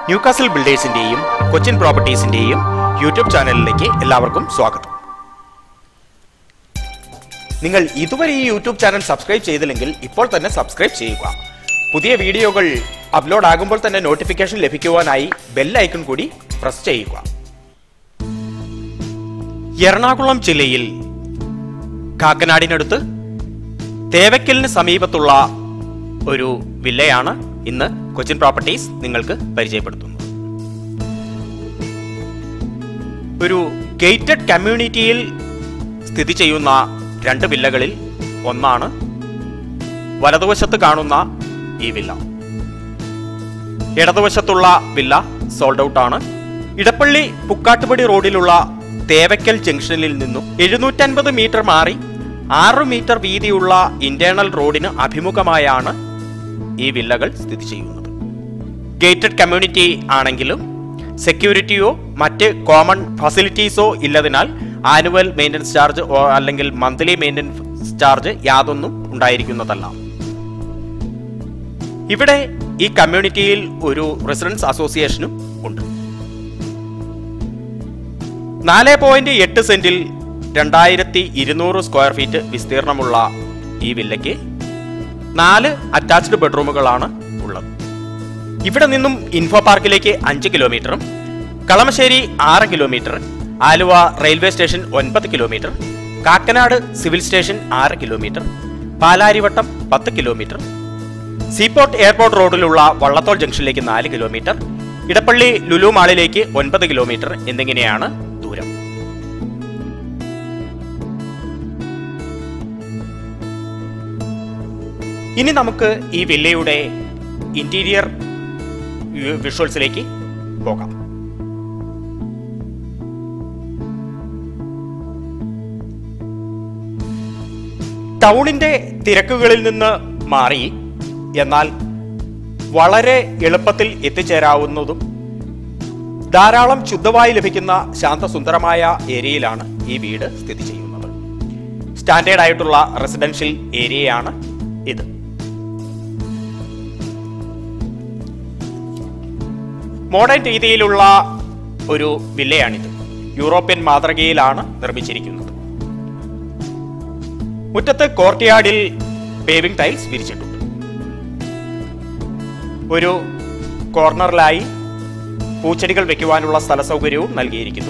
Newcastle ബിൽഡേഴ്സിന്റെയും കൊച്ചിൻ പ്രോപ്പർട്ടീസിന്റെയും YouTube ചാനലിലേക്ക് എല്ലാവർക്കും സ്വാഗതം നിങ്ങൾ ഇതുവരെ ഈ യൂട്യൂബ് ചാനൽ സബ്സ്ക്രൈബ് ചെയ്തില്ലെങ്കിൽ ഇപ്പോൾ തന്നെ സബ്സ്ക്രൈബ് ചെയ്യുക പുതിയ വീഡിയോകൾ അപ്ലോഡ് ആകുമ്പോൾ തന്നെ നോട്ടിഫിക്കേഷൻ ലഭിക്കുവാനായി ബെൽ ഐക്കൺ കൂടി പ്രസ് ചെയ്യുക എറണാകുളം ജില്ലയിൽ കാക്കനാടിനടുത്ത് തേവക്കലിന് സമീപത്തുള്ള ഒരു വില്ലയാണ് ഇന്ന് കൊച്ചിൻ പ്രോപ്പർട്ടീസ് നിങ്ങൾക്ക് പരിചയപ്പെടുത്തുന്നത് ഒരു ഗേറ്റഡ് കമ്മ്യൂണിറ്റിയിൽ സ്ഥിതി ചെയ്യുന്ന രണ്ട് വില്ലകളിൽ ഒന്നാണ് വലതുവശത്ത് കാണുന്ന ഈ വില്ല ഇടതുവശത്തുള്ള വില്ല സോൾഡ് ഔട്ട് ആണ് ഇടപ്പള്ളി പുക്കാട്ടുപടി റോഡിലുള്ള തേവക്കൽ ജംഗ്ഷനിൽ നിന്നും എഴുന്നൂറ്റൻപത് മീറ്റർ മാറി ആറ് മീറ്റർ വീതിയുള്ള ഇന്റേണൽ റോഡിന് അഭിമുഖമായാണ് ഈ വില്ലകൾ സ്ഥിതി ചെയ്യുന്നത് ഗേറ്റഡ് കമ്മ്യൂണിറ്റി ആണെങ്കിലും സെക്യൂരിറ്റിയോ മറ്റ് കോമൺ ഫെസിലിറ്റീസോ ഇല്ലതിനാൽ ആനുവൽ മെയിൻ്റനൻസ് ചാർജ് ഓ- അല്ലെങ്കിൽ മന്ത്ലി മെയിൻ്റനൻസ് ചാർജ് യാതൊന്നും ഉണ്ടായിരിക്കുന്നതല്ല ഇവിടെ ഈ കമ്മ്യൂണിറ്റിയിൽ ഒരു റെസിഡൻസ് അസോസിയേഷനും ഉണ്ട് നാല് പോയിന്റ് എട്ട് സെന്റിൽ രണ്ടായിരത്തി ഇരുന്നൂറ് സ്ക്വയർ ഫീറ്റ് വിസ്തീർണമുള്ള ഈ വില്ലയ്ക്ക് നാല് അറ്റാച്ച്ഡ് ബെഡ്റൂമുകളാണ് ഉള്ളത് ഇവിടെ നിന്നും ഇൻഫോ പാർക്കിലേക്ക് അഞ്ച് കിലോമീറ്ററും കളമശ്ശേരി ആറ് കിലോമീറ്റർ ആലുവ റെയിൽവേ സ്റ്റേഷൻ ഒൻപത് കിലോമീറ്റർ കാക്കനാട് സിവിൽ സ്റ്റേഷൻ ആറ് കിലോമീറ്റർ പാലാരിവട്ടം പത്ത് കിലോമീറ്റർ സീപോർട്ട് എയർപോർട്ട് റോഡിലുള്ള വള്ളത്തോൾ ജംഗ്ഷനിലേക്ക് നാല് കിലോമീറ്റർ ഇടപ്പള്ളി ലുലു മാളിലേക്ക് ഒൻപത് കിലോമീറ്റർ എന്നിങ്ങനെയാണ് ദൂരം ഇനി നമുക്ക് ഈ വില്ലയുടെ ഇന്റീരിയർ വിഷ്വൽസിലേക്ക് പോകാം ടൗണിന്റെ തിരക്കുകളിൽ നിന്ന് മാറി എന്നാൽ വളരെ എളുപ്പത്തിൽ എത്തിച്ചേരാവുന്നതും ധാരാളം ശുദ്ധവായു ലഭിക്കുന്ന ശാന്തസുന്ദരമായ ഏരിയയിലാണ് ഈ വീട് സ്ഥിതി ചെയ്യുന്നത് സ്റ്റാൻഡേർഡ് ആയിട്ടുള്ള റെസിഡൻഷ്യൽ ഏരിയയാണ് ഇത് മോഡേൺ രീതിയിലുള്ള ഒരു വില്ലയാണിത് യൂറോപ്യൻ മാതൃകയിലാണ് നിർമ്മിച്ചിരിക്കുന്നത് മുറ്റത്ത് കോർട്ട്യാർഡിൽ പേവിംഗ് ടൈൽസ് വിരിച്ചിട്ടുണ്ട് ഒരു കോർണറിലായി പൂച്ചെടികൾ വെക്കുവാനുള്ള സ്ഥല സൗകര്യവും നൽകിയിരിക്കുന്നു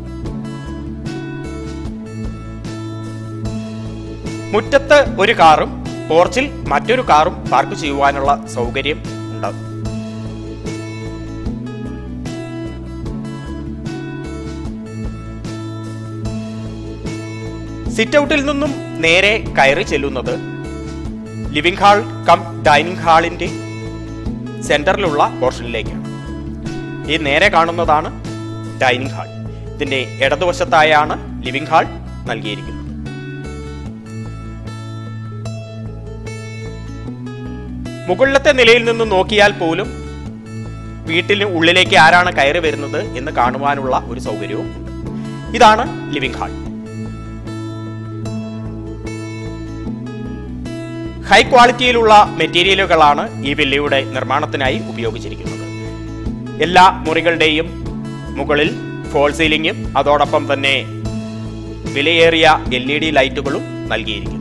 മുറ്റത്ത് ഒരു കാറും പോർച്ചിൽ മറ്റൊരു കാറും പാർക്ക് ചെയ്യുവാനുള്ള സൗകര്യം ഉണ്ടാകും സിറ്റ് ഔട്ടിൽ നിന്നും നേരെ കയറി ചെല്ലുന്നത് ലിവിംഗ് ഹാൾ കം ഡൈനിങ് ഹാളിന്റെ സെന്ററിലുള്ള പോർഷനിലേക്കാണ് ഈ നേരെ കാണുന്നതാണ് ഡൈനിങ് ഹാൾ ഇതിന്റെ ഇടതുവശത്തായാണ് ലിവിംഗ് ഹാൾ നൽകിയിരിക്കുന്നത് മുകളിലത്തെ നിലയിൽ നിന്ന് നോക്കിയാൽ പോലും വീട്ടിന് ഉള്ളിലേക്ക് ആരാണ് കയറി വരുന്നത് എന്ന് കാണുവാനുള്ള ഒരു സൗകര്യവും ഉണ്ട് ഇതാണ് ലിവിംഗ് ഹാൾ ഹൈ ക്വാളിറ്റിയിലുള്ള മെറ്റീരിയലുകളാണ് ഈ വില്ലയുടെ നിർമ്മാണത്തിനായി ഉപയോഗിച്ചിരിക്കുന്നത് എല്ലാ മുറികളുടെയും മുകളിൽ ഫോൾ സീലിംഗും അതോടൊപ്പം തന്നെ വിലയേറിയ എൽ ഇ ഡി ലൈറ്റുകളും നൽകിയിരിക്കുന്നു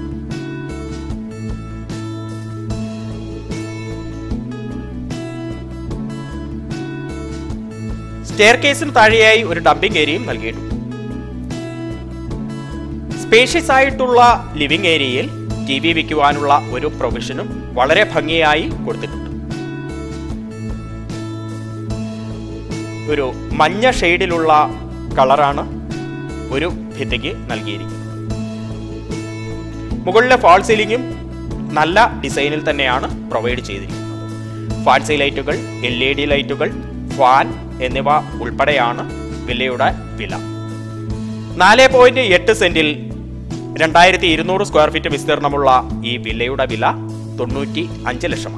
സ്റ്റെയർ കേസിന് താഴെയായി ഒരു ഡംപിംഗ് ഏരിയയും നൽകിയിട്ടുണ്ട് സ്പേഷ്യസ് ആയിട്ടുള്ള ലിവിംഗ് ഏരിയയിൽ ടി വി വെക്കുവാനുള്ള ഒരു പ്രൊവിഷനും വളരെ ഭംഗിയായി കൊടുത്തിട്ടുണ്ട് ഒരു മഞ്ഞ ഷെയ്ഡിലുള്ള കളറാണ് ഒരു ഭിത്തിക്ക് നൽകിയിരിക്കുന്നത് മുകളിലെ ഫാൾ സീലിംഗും നല്ല ഡിസൈനിൽ തന്നെയാണ് പ്രൊവൈഡ് ചെയ്തിരിക്കുന്നത് ഫാൻസി ലൈറ്റുകൾ എൽ ഇ ഡി ലൈറ്റുകൾ ഫാൻ എന്നിവ ഉൾപ്പെടെയാണ് വില്ലയുടെ വില നാല് പോയിന്റ് എട്ട് സെന്റിൽ രണ്ടായിരത്തി ഇരുന്നൂറ് സ്ക്വയർ ഫീറ്റ് വിസ്തീർണമുള്ള ഈ വില്ലയുടെ വില തൊണ്ണൂറ്റി അഞ്ച് ലക്ഷമാണ്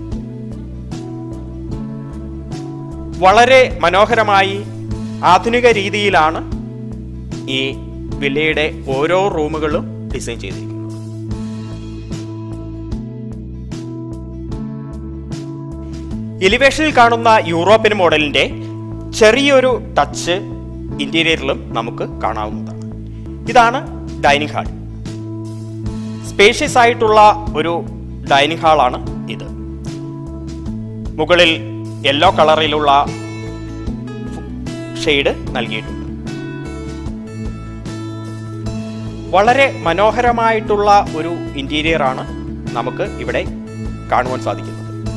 വളരെ മനോഹരമായി ആധുനിക രീതിയിലാണ് ഈ വില്ലയുടെ ഓരോ റൂമുകളും ഡിസൈൻ ചെയ്തിരിക്കുന്നത് എലിവേഷനിൽ കാണുന്ന യൂറോപ്യൻ മോഡലിന്റെ ചെറിയൊരു ടച്ച് ഇന്റീരിയറിലും നമുക്ക് കാണാവുന്നതാണ് ഇതാണ് ഡൈനിങ് ഹാൾ സ്പേഷ്യസ് ആയിട്ടുള്ള ഒരു ഡൈനിങ് ഹാളാണ് ഇത് മുകളിൽ യെല്ലോ കളറിലുള്ള ഷെയ്ഡ് നൽകിയിട്ടുണ്ട് വളരെ മനോഹരമായിട്ടുള്ള ഒരു ഇന്റീരിയർ ആണ് നമുക്ക് ഇവിടെ കാണുവാൻ സാധിക്കുന്നത്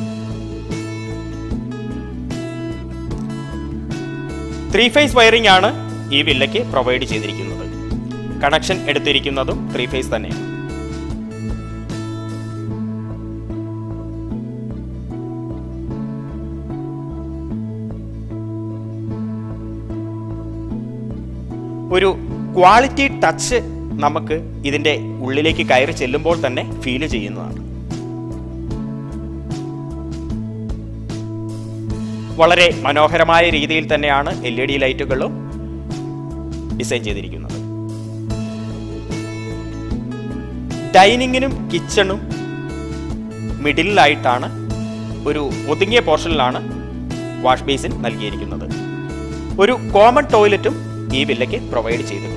ത്രീ ഫേസ് വയറിംഗ് ആണ് ഈ വില്ലയ്ക്ക് പ്രൊവൈഡ് ചെയ്തിരിക്കുന്നത് കണക്ഷൻ എടുത്തിരിക്കുന്നതും ത്രീ ഫേസ് തന്നെയാണ് ഒരു ക്വാളിറ്റി ടച്ച് നമുക്ക് ഇതിന്റെ ഉള്ളിലേക്ക് കയറി ചെല്ലുമ്പോൾ തന്നെ ഫീൽ ചെയ്യുന്നതാണ് വളരെ മനോഹരമായ രീതിയിൽ തന്നെയാണ് എൽ ഇ ഡി ലൈറ്റുകളും ഡിസൈൻ ചെയ്തിരിക്കുന്നത് ഡൈനിങ്ങിനും കിച്ചണും മിഡിലായിട്ടാണ് ഒരു ഒതുങ്ങിയ പോർഷനിലാണ് വാഷ് ബേസിൻ നൽകിയിരിക്കുന്നത് ഒരു കോമൺ ടോയ്ലറ്റും ഈ വില്ലയ്ക്ക് പ്രൊവൈഡ് ചെയ്തിട്ടുണ്ട്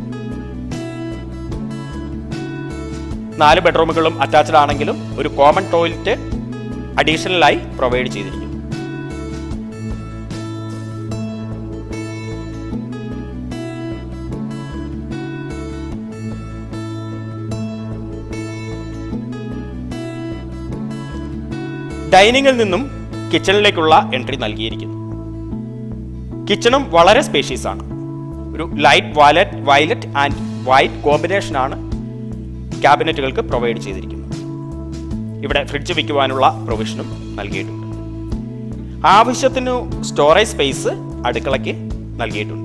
നാല് ബെഡ്റൂമുകളും അറ്റാച്ച്ഡ് ആണെങ്കിലും ഒരു കോമൺ ടോയ്ലറ്റ് അഡീഷണലായി പ്രൊവൈഡ് ചെയ്തിരിക്കുന്നു ഡൈനിങ്ങിൽ നിന്നും കിച്ചണിലേക്കുള്ള എൻട്രി നൽകിയിരിക്കുന്നു കിച്ചണും വളരെ സ്പേഷ്യസ് ആണ് ഒരു light violet violet and white combination ആണ് ക്യാബിനറ്റുകൾക്ക് പ്രൊവൈഡ് ചെയ്തിരിക്കുന്നത് ഇവിടെ ഫ്രിഡ്ജ് വയ്ക്കുവാനുള്ള പ്രൊവിഷനും നൽകിയിട്ടുണ്ട് ആവശ്യത്തിന് സ്റ്റോറേജ് സ്പേസ് അടുക്കളയ്ക്ക് നൽകിയിട്ടുണ്ട്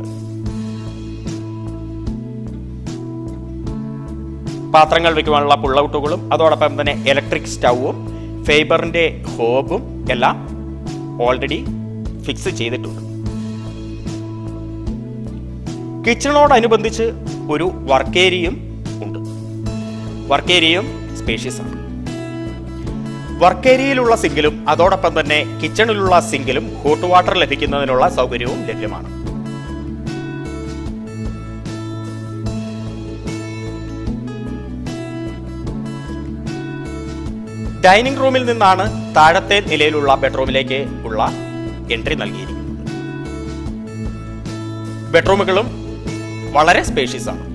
പാത്രങ്ങൾ വെക്കുവാനുള്ള പുള്ളൗട്ടുകളും അതോടൊപ്പം തന്നെ ഇലക്ട്രിക് സ്റ്റൗവും ഫൈബറിന്റെ ഹോബും എല്ലാം ഓൾറെഡി ഫിക്സ് ചെയ്തിട്ടുണ്ട് കിച്ചണോടനുബന്ധിച്ച് ഒരു വർക്ക് ഏരിയയും ഉണ്ട് വർക്ക് ഏരിയയും സ്പേഷ്യസ് ആണ് വർക്ക് ഏരിയയിലുള്ള സിങ്കിലും അതോടൊപ്പം തന്നെ കിച്ചണിലുള്ള സിങ്കിലും ഹോട്ട് വാട്ടർ ലഭിക്കുന്നതിനുള്ള സൗകര്യവും ലഭ്യമാണ് ഡൈനിങ് റൂമിൽ നിന്നാണ് താഴത്തെ നിലയിലുള്ള ബെഡ്റൂമിലേക്ക് ഉള്ള എൻട്രി നൽകിയിരിക്കുന്നത് ബെഡ്റൂമുകളും വളരെ സ്പേഷ്യസ് ആണ്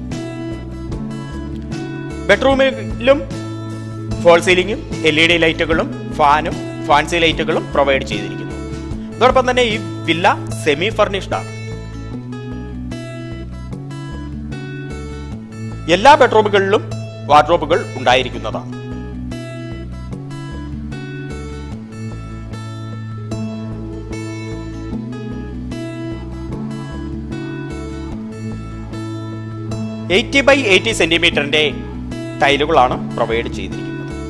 ബെഡ്റൂമിലും ഫോൾ സീലിംഗും എൽ ഇ ഡി ലൈറ്റുകളും ഫാനും ഫാൻസി ലൈറ്റുകളും പ്രൊവൈഡ് ചെയ്തിരിക്കുന്നു അതോടൊപ്പം തന്നെ ഈ വില്ല സെമി ഫർണിഷ്ഡ് ആണ് എല്ലാ ബെഡ്റൂമുകളിലും വാർഡ്രോബുകൾ ഉണ്ടായിരിക്കുന്നതാണ് എയ്റ്റി ബൈ എയ്റ്റി സെന്റിമീറ്ററിന്റെ ടൈലുകളാണ് പ്രൊവൈഡ് ചെയ്തിരിക്കുന്നത്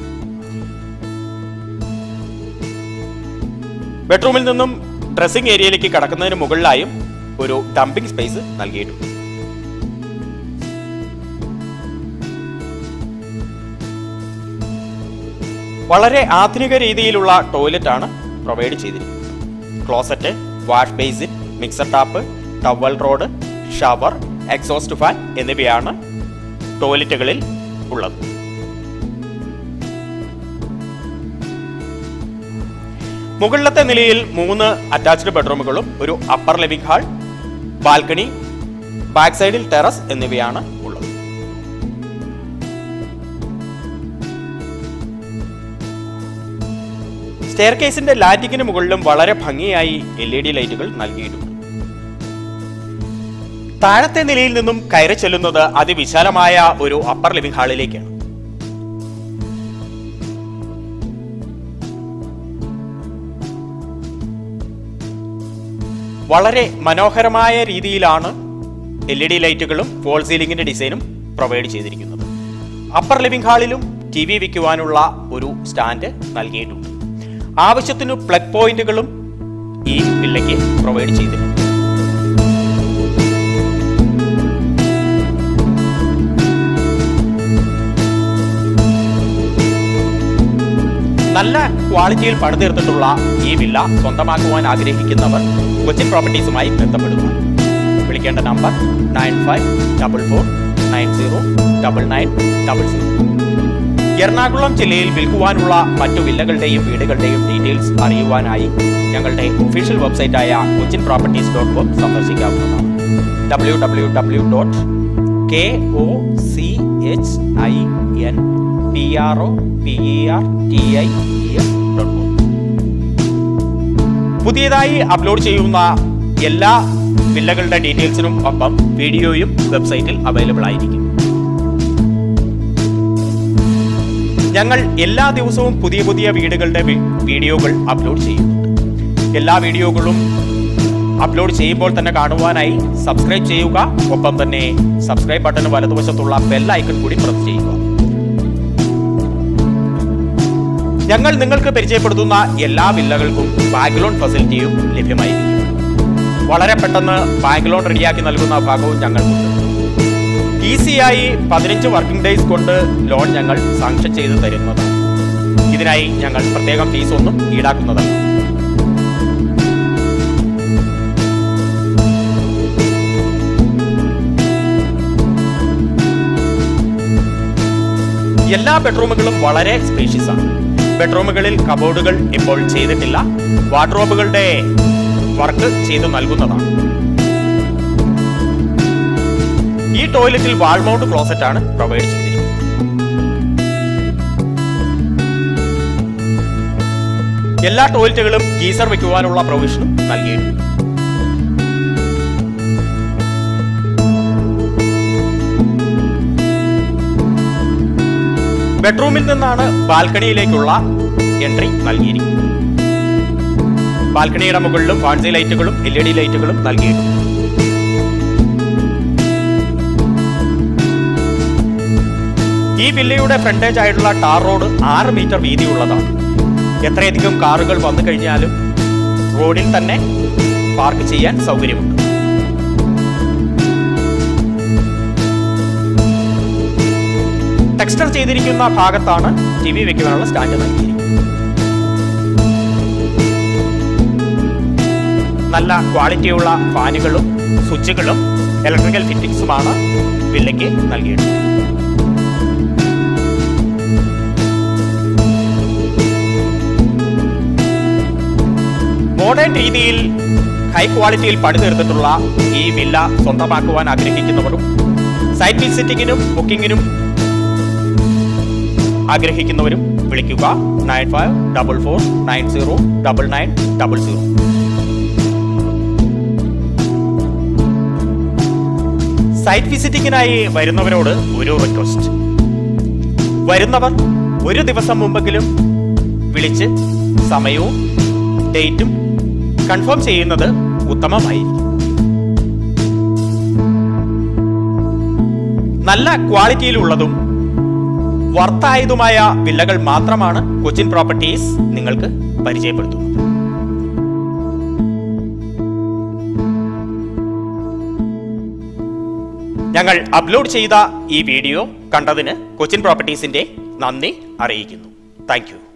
ബെഡ്റൂമിൽ നിന്നും ഡ്രസ്സിംഗ് ഏരിയയിലേക്ക് കടക്കുന്നതിന് മുകളിലായും ഒരു ഡംപിംഗ് സ്പേസ് നൽകിയിട്ടുണ്ട് വളരെ ആധുനിക രീതിയിലുള്ള ടോയ്ലറ്റ് ആണ് പ്രൊവൈഡ് ചെയ്തിരിക്കുന്നത് closet wash basin mixer tap towel rod shower exhaust fan എന്നിവയാണ് ടോയ്ലറ്റുകളിൽ ഉള്ളത് മുകളിലത്തെ നിലയിൽ മൂന്ന് അറ്റാച്ച്ഡ് ബെഡ്റൂമുകളും ഒരു upper living hall balcony back സൈഡിൽ ടെറസ് എന്നിവയാണ് ഉള്ളത് സ്റ്റെയർ കേസിന്റെ ലാറ്റിക്കിന് മുകളിലും വളരെ ഭംഗിയായി എൽ ഇ ഡി ലൈറ്റുകൾ നൽകിയിട്ടുണ്ട് താഴത്തെ നിലയിൽ നിന്നും കയറി ചെല്ലുന്നത് അതിവിശാലമായ ഒരു അപ്പർ ലിവിംഗ് ഹാളിലേക്കാണ് വളരെ മനോഹരമായ രീതിയിലാണ് എൽ ഇ ഡി ലൈറ്റുകളും ഫോൾ സീലിംഗിന്റെ ഡിസൈനും പ്രൊവൈഡ് ചെയ്തിരിക്കുന്നത് അപ്പർ ലിവിംഗ് ഹാളിലും ടി വി വയ്ക്കുവാനുള്ള ഒരു സ്റ്റാൻഡ് നൽകിയിട്ടുണ്ട് ആവശ്യത്തിന് പ്ലഗ് പോയിന്റുകളും ഈ വില്ലയ്ക്ക് പ്രൊവൈഡ് ചെയ്തിട്ടുണ്ട് നല്ല ക്വാളിറ്റിയിൽ പണിതീർത്തിട്ടുള്ള ഈ വില്ല സ്വന്തമാക്കുവാൻ ആഗ്രഹിക്കുന്നവർ കൊച്ചിൻ പ്രോപ്പർട്ടീസുമായി ബന്ധപ്പെടുക വിളിക്കേണ്ട number nine five double four nine zero double nine double zero Ernakulam ജില്ലയിൽ വിൽക്കുവാനുള്ള മറ്റു വില്ലകളുടെയും വീടുകളുടെയും ഡീറ്റെയിൽസ് അറിയുവാനായി ഞങ്ങളുടെ official വെബ്സൈറ്റായ Cochin properties dot com സന്ദർശിക്കാവുന്നതാണ് W W W dot K O C H I N P R O P E R T I S dot com പുതിയതായി upload ചെയ്യുന്ന എല്ലാ വില്ലകളുടെ ഡീറ്റെയിൽസിനും ഒപ്പം വീഡിയോയും വെബ്സൈറ്റിൽ available ആയിരിക്കും ഞങ്ങൾ എല്ലാ ദിവസവും പുതിയ പുതിയ വീടുകളുടെ വി- വീഡിയോകൾ അപ്ലോഡ് ചെയ്യുന്നുണ്ട് എല്ലാ വീഡിയോകളും അപ്ലോഡ് ചെയ്യുമ്പോൾ തന്നെ കാണുവാനായി സബ്സ്ക്രൈബ് ചെയ്യുക ഒപ്പം തന്നെ സബ്സ്ക്രൈബ് ബട്ടൺ വലതുവശത്തുള്ള ബെൽ ഐക്കൺ കൂടി പ്രസ് ചെയ്യുക ഞങ്ങൾ നിങ്ങൾക്ക് പരിചയപ്പെടുത്തുന്ന എല്ലാ വില്ലകൾക്കും ബാങ്ക് ലോൺ ഫെസിലിറ്റിയും ലഭ്യമായിരിക്കും വളരെ പെട്ടെന്ന് ബാങ്ക് ലോൺ റെഡിയാക്കി നൽകുന്ന ഭാഗവും ഞങ്ങൾക്കുണ്ട് ഈസിയായി പതിനഞ്ച് വർക്കിംഗ് ഡേയ്സ് കൊണ്ട് ലോൺ ഞങ്ങൾ സാങ്ഷൻ ചെയ്തു തരുന്നതാണ് ഇതിനായി ഞങ്ങൾ പ്രത്യേകം ഫീസ് ഒന്നും ഈടാക്കുന്നതല്ല എല്ലാ ബെഡ്റൂമുകളും വളരെ സ്പേഷ്യസ് ആണ് ബെഡ്റൂമുകളിൽ കബോർഡുകൾ ഇപ്പോൾ ചെയ്തിട്ടില്ല വാർഡ്രോബുകളുടെ വർക്ക് ചെയ്തു നൽകുന്നതാണ് ഈ ടോയ്ലറ്റിൽ വാൾ മൗണ്ട് ക്ലോസറ്റ് ആണ് പ്രൊവൈഡ് ചെയ്തിരിക്കുന്നത് എല്ലാ ടോയ്ലറ്റുകളും ഗീസർ വെക്കുവാനുള്ള പ്രൊവിഷനും നൽകിയിട്ടുണ്ട് ബെഡ്റൂമിൽ നിന്നാണ് ബാൽക്കണിയിലേക്കുള്ള എൻട്രി നൽകിയിരിക്കുന്നത് ബാൽക്കണിയുടെ മുകളിലും ഫാൻസി ലൈറ്റുകളും എൽ ഇ ഡി ലൈറ്റുകളും നൽകിയിട്ടുണ്ട് ഈ വില്ലയുടെ ഫ്രണ്ടേജ് ആയിട്ടുള്ള ടാർ റോഡ് ആറ് മീറ്റർ വീതിയുള്ളതാണ് എത്രയധികം കാറുകൾ വന്നു കഴിഞ്ഞാലും റോഡിൽ തന്നെ പാർക്ക് ചെയ്യാൻ സൗകര്യമുണ്ട് ടെക്സ്റ്റർ ചെയ്തിരിക്കുന്ന ഭാഗത്താണ് ടി വി വെക്കുവാനുള്ള സ്റ്റാൻഡ് നൽകിയിരിക്കുന്നത് നല്ല ക്വാളിറ്റിയുള്ള ഫാനുകളും സ്വിച്ചുകളും ഇലക്ട്രിക്കൽ ഫിറ്റിംഗ്സുമാണ് വില്ലയ്ക്ക് നൽകിയിട്ടുള്ളത് മോഡേൺ രീതിയിൽ ഹൈ ക്വാളിറ്റിയിൽ പണിതീർത്തിട്ടുള്ള ഈ വില്ല സ്വന്തമാക്കുവാൻ ആഗ്രഹിക്കുന്നവരും സൈറ്റ് വിസിറ്റിങ്ങിനും ബുക്കിങ്ങിനും ആഗ്രഹിക്കുന്നവരും വിളിക്കുക nine five double four nine zero double nine double zero site വിസിറ്റിങ്ങിനായി വരുന്നവരോട് ഒരു റിക്വസ്റ്റ് വരുന്നവർ ഒരു ദിവസം മുമ്പെങ്കിലും വിളിച്ച് സമയവും ഡേറ്റും കൺഫേം ചെയ്യുന്നത് ഉത്തമമായിരിക്കും നല്ല ക്വാളിറ്റിയിലുള്ളതും വർത്തായതുമായ വില്ലകൾ മാത്രമാണ് കൊച്ചിൻ പ്രോപ്പർട്ടീസ് നിങ്ങൾക്ക് പരിചയപ്പെടുത്തുന്നത് ഞങ്ങൾ അപ്ലോഡ് ചെയ്ത ഈ വീഡിയോ കണ്ടതിന് കൊച്ചിൻ പ്രോപ്പർട്ടീസിന്റെ നന്ദി അറിയിക്കുന്നു താങ്ക്